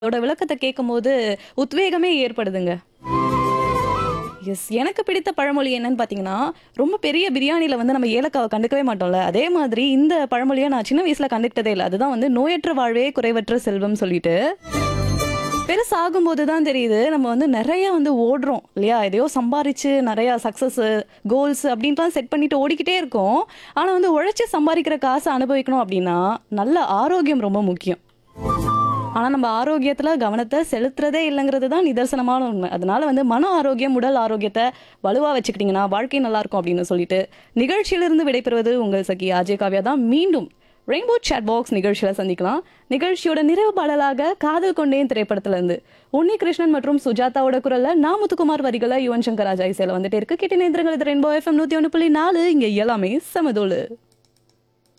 அதோட விளக்கத்த கேட்கும்போது உத்வேகமே ஏற்படுதுங்க. எஸ். எனக்கு பிடித்த பழமொழி என்னன்னு பார்த்தீங்கன்னா, ரொம்ப பெரிய பிரியாணில வந்து நம்ம ஏலக்காவ கண்டுக்கவே மாட்டோம்ல. அதே மாதிரி இந்த பழமொழிய நான் சின்ன வயசுல கண்டுக்கிட்டதே இல்ல. அதுதான் வந்து நோயற்ற வாழ்வே குறைவற்ற செல்வம் சொல்லிட்டு. பெருசாகும்போது தான் தெரியுது, நம்ம வந்து நெறைய வந்து ஓடுறோம் இல்லையா? எதையோ சம்பாரிச்சு நெறைய சக்சஸ், கோல்ஸ் அப்படின்ட்டுலாம் செட் பண்ணிட்டு ஓடிக்கிட்டே இருக்கோம். ஆனா வந்து உழைச்சு சம்பாரிக்கிற காச அனுபவிக்கணும் அப்படின்னா, நல்ல ஆரோக்கியம் ரொம்ப முக்கியம். ஆனா நம்ம ஆரோக்கியத்துல கவனத்த செலுத்துறதே இல்லங்கிறது தான் நிதர்சனமான உண்மை. அதனால வந்து மன ஆரோக்கியம், உடல் ஆரோக்கியத்த வலுவா வச்சுக்கிட்டீங்கன்னா, வாழ்க்கை நல்லாருக்கும் அப்படின்னு சொல்லிட்டு, நிகழ்ச்சியிலிருந்து விடைபெறுவது உங்கள் சகி அஜய் காவ்யா தான். மீண்டும் ரெயின்போ சாட் பாக்ஸ் நிகழ்ச்சியில சந்திக்கலாம். நிகழ்ச்சியோட நிறைவு பாடலாக காதல் கொண்டேன் திரைப்படத்திலிருந்து உன்னி கிருஷ்ணன் மற்றும் சுஜாதாவோட குரல்ல நா. முத்துக்குமார் வரிகள யுவன் சங்கர் ராஜா இசையில வந்துட்டே இருக்கு. கேட்டு நேந்திரங்கள் இது ரெயின்போ எஃப்எம் 101.4 இங்க எல்லாமே சமதோளு.